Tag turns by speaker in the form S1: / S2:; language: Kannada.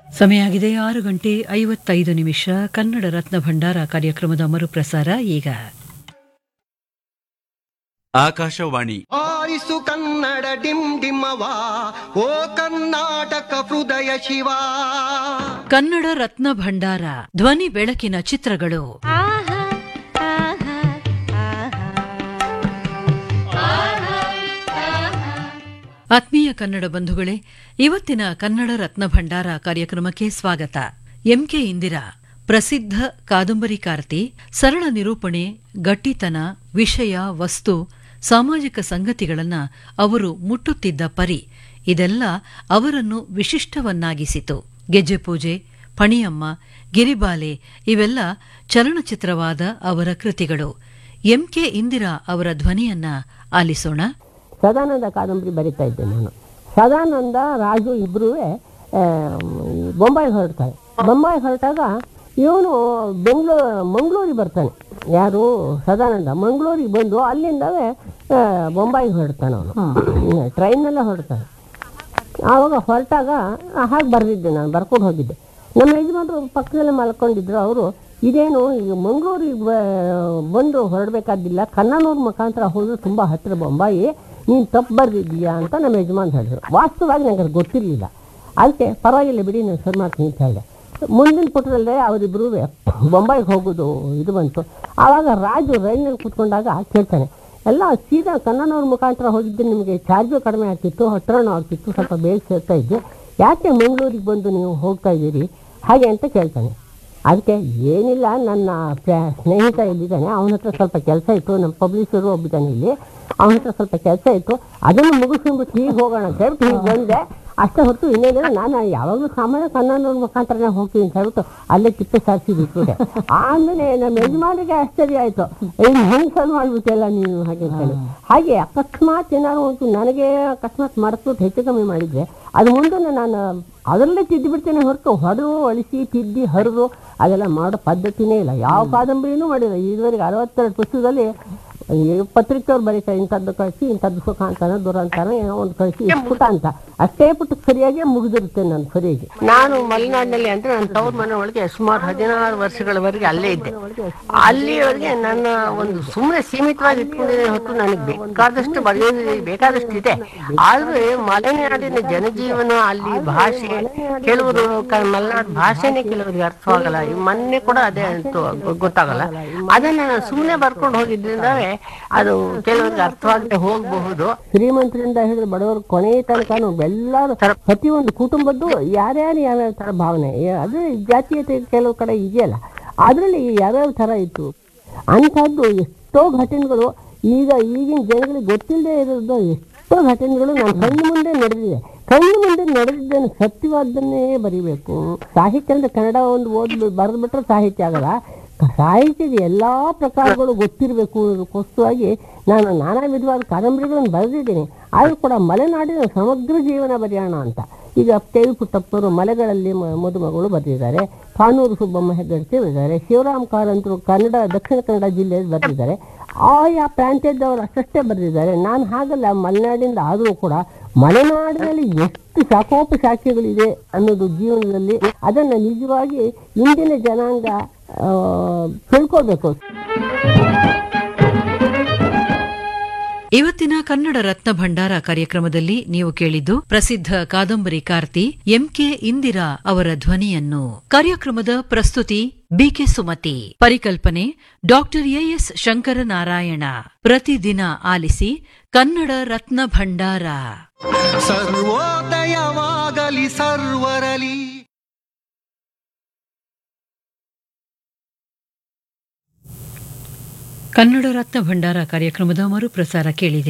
S1: ಸಮಯ ಆಗಿದೆ ಆರು ಗಂಟೆ ಐವತ್ತೈದು ನಿಮಿಷ ಕನ್ನಡ ರತ್ನ ಭಂಡಾರ ಕಾರ್ಯಕ್ರಮದ ಮರುಪ್ರಸಾರ ಈಗ
S2: ಆಕಾಶವಾಣಿ
S3: ಆರಿಸು ಕನ್ನಡ ಡಿಮ್ ಡಿಮ್ಮವ ಓ ಕರ್ನಾಟಕ ಹೃದಯ ಶಿವ
S1: ಕನ್ನಡ ರತ್ನ ಭಂಡಾರ ಧ್ವನಿ ಬೆಳಕಿನ ಚಿತ್ರಗಳು
S4: ಆಹಾ ಆಹಾ
S1: ಆತ್ಮೀಯ ಕನ್ನಡ ಬಂಧುಗಳೇ ಇವತ್ತಿನ ಕನ್ನಡ ರತ್ನ ಭಂಡಾರ ಕಾರ್ಯಕ್ರಮಕ್ಕೆ ಸ್ವಾಗತ ಎಂಕೆ ಇಂದಿರಾ ಪ್ರಸಿದ್ಧ ಕಾದಂಬರಿಕಾರ್ತಿ ಸರಳ ನಿರೂಪಣೆ ಗಟ್ಟಿತನ ವಿಷಯ ವಸ್ತು ಸಾಮಾಜಿಕ ಸಂಗತಿಗಳನ್ನ ಅವರು ಮುಟ್ಟುತ್ತಿದ್ದ ಪರಿ ಇದೆಲ್ಲ ಅವರನ್ನು ವಿಶಿಷ್ಟವನ್ನಾಗಿಸಿತು ಗೆಜ್ಜೆ ಪೂಜೆ ಪಣಿಯಮ್ಮ ಗಿರಿಬಾಲೆ ಇವೆಲ್ಲ ಚಲನಚಿತ್ರವಾದ ಅವರ ಕೃತಿಗಳು ಎಂಕೆ ಇಂದಿರಾ ಅವರ ಧ್ವನಿಯನ್ನ ಆಲಿಸೋಣ
S5: ಸದಾನಂದ ಕಾದಂಬರಿ ಬರಿತಾ ಇದ್ದೆ ನಾನು ಸದಾನಂದ ರಾಜು ಇಬ್ಬರೂ ಬೊಂಬಾಯಿ ಹೊರಡ್ತಾರೆ ಬೊಂಬಾಯಿ ಹೊರಟಾಗ ಇವನು ಬೆಂಗಳೂರು ಮಂಗಳೂರಿಗೆ ಬರ್ತಾನೆ ಯಾರು ಸದಾನಂದ ಮಂಗಳೂರಿಗೆ ಬಂದು ಅಲ್ಲಿಂದವೇ ಆ, ಬೊಂಬಾಯಿಗೆ ಹೊರಡ್ತಾನೆ ಅವನು ಟ್ರೈನಲ್ಲೇ ಹೊರಡ್ತಾನೆ ಆವಾಗ ಹೊರಟಾಗ ಹಾಗೆ ಬರೆದಿದ್ದೆ ನಾನು ಬರ್ಕೊಂಡು ಹೋಗಿದ್ದೆ ನಮ್ಮ ಯಜಮಾನರು ಪಕ್ಕದಲ್ಲೇ ಮಲ್ಕೊಂಡಿದ್ರು ಅವರು ಇದೇನು ಈಗ ಮಂಗಳೂರಿಗೆ ಬ- ಬಂದು ಹೊರಡಬೇಕಾದಿಲ್ಲ ಕನ್ನನೂರು ಮುಖಾಂತರ ಹೋದ್ರೆ ತುಂಬ ಹತ್ತಿರ ಬೊಂಬಾಯಿ ನೀನು ತಪ್ಪು ಬರೆದಿದ್ದೀಯಾ ಅಂತ ನಮ್ಮ ಯಜಮಾನ್ ಹೇಳಿದ್ರು ವಾಸ್ತವವಾಗಿ ನನಗೆ ಅದು ಗೊತ್ತಿರಲಿಲ್ಲ ಅದಕ್ಕೆ ಪರವಾಗಿಲ್ಲ ಬಿಡಿ ನಾನು ಸರಿ ಮಾಡ್ತೀನಿ ಅಂತ ಹೇಳಿದೆ ಮುಂದಿನ ಪುಟದಲ್ಲೇ ಅವರಿಬ್ಬರು ಬೊಂಬಾಯಿಗೆ ಹೋಗೋದು ಇದು ಬಂತು ಆವಾಗ ರಾಜು ರೈಲಿನಲ್ಲಿ ಕೂತ್ಕೊಂಡಾಗ ಕೇಳ್ತಾನೆ ಎಲ್ಲ ಸೀದಾ ಕನ್ನನವ್ರ ಮುಖಾಂತರ ಹೋಗಿದ್ದೆ ನಿಮಗೆ ಚಾರ್ಜು ಕಡಿಮೆ ಆಗ್ತಿತ್ತು ಹತ್ರನೂ ಆಗ್ತಿತ್ತು ಸ್ವಲ್ಪ ಬೇಗ ಸೇರ್ತಾ ಇದ್ದೆ ಯಾಕೆ ಮಂಗಳೂರಿಗೆ ಬಂದು ನೀವು ಹೋಗ್ತಾ ಇದ್ದೀರಿ ಹಾಗೆ ಅಂತ ಕೇಳ್ತಾನೆ ಅದಕ್ಕೆ ಏನಿಲ್ಲ ನನ್ನ ಪ್ರ- ಸ್ನೇಹಿತ ಇಲ್ಲಿದ್ದಾನೆ ಅವನ ಹತ್ರ ಸ್ವಲ್ಪ ಕೆಲಸ ಇತ್ತು ನಮ್ಮ ಪಬ್ಲಿಷರು ಒಬ್ಬಿದ್ದಾನೆ ಇಲ್ಲಿ ಅವನ ಹತ್ರ ಸ್ವಲ್ಪ ಕೆಲಸ ಇತ್ತು ಅದನ್ನು ಮುಗಿಸ್ಕೊಂಡ್ಬಿಟ್ಟು ಹೀಗೆ ಹೋಗೋಣ ಅಂತ ಹೇಳ್ಬಿಟ್ಟು ಹೀಗೆ ಬಂದೆ ಅಷ್ಟೇ ಹೊರತು ಇನ್ನೇನಿಲ್ಲ ನಾನು ಯಾವಾಗಲೂ ಸಾಮಾನ್ಯ ಕನ್ನಡದ ಮುಖಾಂತರನೇ ಹೋಗ್ತೀನಿ ಅಂತ ಹೇಳ್ಬಿಟ್ಟು ಅಲ್ಲೇ ತಿಪ್ಪೆ ಸಾರಿಸಿ ಬಿಟ್ಬಿಟ್ಟೆ ಆಮೇಲೆ ನಮ್ಮ ಯಜಮಾನಿಗೆ ಆಶ್ಚರ್ಯ ಆಯಿತು ಏನು ಹೆಂಗೆ ಸರ್ ಮಾಡ್ಬಿಟ್ಟೆಲ್ಲ ನೀನು ಹಾಗೆ ಅಂತ ಹೇಳಿ ಹಾಗೆ ಅಕಸ್ಮಾತ್ ಏನಾದ್ರು ಒಂದು ನನಗೆ ಅಕಸ್ಮಾತ್ ಮರೆಸ್ಬಿಟ್ಟು ಹೆಚ್ಚು ಕಮ್ಮಿ ಮಾಡಿದರೆ ಅದು ಮುಂದೆ ನಾನು ಅದರಲ್ಲೇ ತಿದ್ದು ಬಿಡ್ತೇನೆ ಹೊರತು ಹೊಡೆದು ಅಳಿಸಿ ತಿದ್ದಿ ಹರಿದು ಅದೆಲ್ಲ ಮಾಡೋ ಪದ್ಧತಿನೇ ಇಲ್ಲ ಯಾವ ಕಾದಂಬರಿನೂ ಮಾಡಿಲ್ಲ ಇದುವರೆಗೆ ಅರವತ್ತೆರಡು ಪುಸ್ತಕದಲ್ಲಿ ಈ ಪತ್ರಿಕೆಯವ್ರು ಬರೀತಾರೆ ಇಂಥದ್ದು ಕಳಿಸಿ ಇಂಥದ್ದು ಸುಖ ಅಂತಾನೆ ದುರಂತಾನೆ ಏನೋ ಒಂದು ಕಳಿಸಿ ಇಷ್ಟು ಪುಟ ಅಂತ ಅಷ್ಟೇ ಪುಟ ಸರಿಯಾಗಿ ಮುಗಿದಿರುತ್ತೆ ನಾನು ಸರಿಯಾಗಿ ನಾನು ಮಲೆನಾಡಿನಲ್ಲಿ ಅಂದ್ರೆ ನನ್ನ ತವ್ರ ಮನೆ ಒಳಗೆ ಸುಮಾರು ಹದಿನಾರು ವರ್ಷಗಳವರೆಗೆ ಅಲ್ಲೇ ಇದ್ದೆ ಅಲ್ಲಿವರೆಗೆ ನನ್ನ ಒಂದು ಸುಮ್ಮನೆ ಸೀಮಿತವಾಗಿ ಇಟ್ಕೊಂಡಿದ್ದೆ ಹೊತ್ತು ನನಗೆ ಬೇಕಾದಷ್ಟು ಬರೆಯೋದು ಬೇಕಾದಷ್ಟು ಇದೆ ಆದ್ರೆ ಮಲೆನಾಡಿನ ಜನಜೀವನ ಅಲ್ಲಿ ಭಾಷೆ ಕೆಲವರು ಕ- ಮಲೆನಾಡು ಭಾಷೆನೇ ಕೆಲವರಿಗೆ ಅರ್ಥವಾಗಲ್ಲ ಈ ಮೊನ್ನೆ ಕೂಡ ಅದೇ ಅಂತೂ ಗೊ- ಗೊತ್ತಾಗಲ್ಲ ಅದನ್ನ ನಾನು ಸುಮ್ಮನೆ ಬರ್ಕೊಂಡು ಹೋಗಿದ್ರಿಂದವೇ ಅದು ಕೆಲವರಿಗೆ ಅರ್ಥವಾಗದೆ ಹೋಗಬಹುದು ಶ್ರೀಮಂತರಿಂದ ಹಿಡಿದು ಬಡವರು ಕೊನೆ ತನಕನು ಎಲ್ಲರೂ ಪ್ರತಿಯೊಂದು ಕುಟುಂಬದ್ದು ಯಾರ್ಯಾರು ಯಾವ್ಯಾವ ತರ ಭಾವನೆ ಏ- ಅದು ಜಾತೀಯತೆ ಕೆಲವು ಕಡೆ ಇದೆಯಲ್ಲ ಅದರಲ್ಲಿ ಯಾವ್ಯಾವ ತರ ಇತ್ತು ಅಂಥದ್ದು ಎಷ್ಟೋ ಘಟನೆಗಳು ಈಗ ಈಗಿನ ಜನಗಳಿಗೆ ಗೊತ್ತಿಲ್ಲದೆ ಇರೋದು ಎಷ್ಟೋ ಘಟನೆಗಳು ನಮ್ಮ ಕಣ್ಣು ಮುಂದೆ ನಡೆದಿದೆ ಕಣ್ಣು ಮುಂದೆ ನಡೆದಿದ್ದನ್ನು ಸತ್ಯವಾದ್ದನ್ನೇ ಬರಿಬೇಕು ಸಾಹಿತ್ಯ ಅಂದ್ರೆ ಕನ್ನಡ ಒಂದು ಓದ್ ಬರೆದ್ಬಿಟ್ರೆ ಸಾಹಿತ್ಯ ಆಗಲ್ಲ ಕ- ಸಾಹಿತ್ಯದ ಎಲ್ಲಾ ಪ್ರಕಾರಗಳು ಗೊತ್ತಿರಬೇಕು ಅನ್ನೋದಕ್ಕೋಸ್ಕರವಾಗಿ ನಾನು ನಾನಾ ವಿಧವಾದ ಕಾದಂಬರಿಗಳನ್ನು ಬರೆದಿದ್ದೀನಿ ಆದರೂ ಕೂಡ ಮಲೆನಾಡಿನ ಸಮಗ್ರ ಜೀವನ ಬರೆಯೋಣ ಅಂತ ಈಗ ಕೆ ವಿ ಪುಟ್ಟಪ್ಪರು ಮಲೆಗಳಲ್ಲಿ ಮ- ಮದುಮಗಳು ಬರೆದಿದ್ದಾರೆ ಕಾನೂರು ಸುಬ್ಬಮ್ಮ ಹೆಗ್ಗಡ್ತಿ ಬರೆದಿದ್ದಾರೆ ಶಿವರಾಮ್ ಕಾರಂತರು ಕನ್ನಡ ದಕ್ಷಿಣ ಕನ್ನಡ ಜಿಲ್ಲೆಯಲ್ಲಿ ಬರೆದಿದ್ದಾರೆ ಆಯಾ ಪ್ರಾಂತ್ಯದವರು ಅಷ್ಟಷ್ಟೇ ಬರೆದಿದ್ದಾರೆ ನಾನು ಹಾಗಲ್ಲ ಮಲೆನಾಡಿಂದ ಆದರೂ ಕೂಡ ಮಲೆನಾಡಿನಲ್ಲಿ ಎಷ್ಟು ಶಾಖೋಪಶಾಖೆಗಳಿದೆ ಅನ್ನೋದು ಜೀವನದಲ್ಲಿ ಅದನ್ನು ನಿಜವಾಗಿ ಇಂದಿನ ಜನಾಂಗ ಆ, ತಿಳ್ಕೊಳ್ಬೇಕು
S1: ಇವತ್ತಿನ ಕನ್ನಡ ರತ್ನ ಭಂಡಾರ ಕಾರ್ಯಕ್ರಮದಲ್ಲಿ ನೀವು ಕೇಳಿದ್ದು ಪ್ರಸಿದ್ಧ ಕಾದಂಬರಿಕಾರ್ತಿ ಎಂಕೆ ಇಂದಿರಾ ಅವರ ಧ್ವನಿಯನ್ನು ಕಾರ್ಯಕ್ರಮದ ಪ್ರಸ್ತುತಿ ಬಿಕೆ ಸುಮತಿ ಪರಿಕಲ್ಪನೆ ಡಾಕ್ಟರ್ ಎಎಸ್ ಶಂಕರನಾರಾಯಣ ಪ್ರತಿದಿನ ಆಲಿಸಿ ಕನ್ನಡ ರತ್ನ ಭಂಡಾರ
S3: ಸರ್ವೋದಯವಾಗಲಿ ಸರ್ವರಲಿ
S1: ಕನ್ನಡ ರತ್ನ ಭಂಡಾರ ಕಾರ್ಯಕ್ರಮದ ಮರುಪ್ರಸಾರ ಕೇಳಿದೆ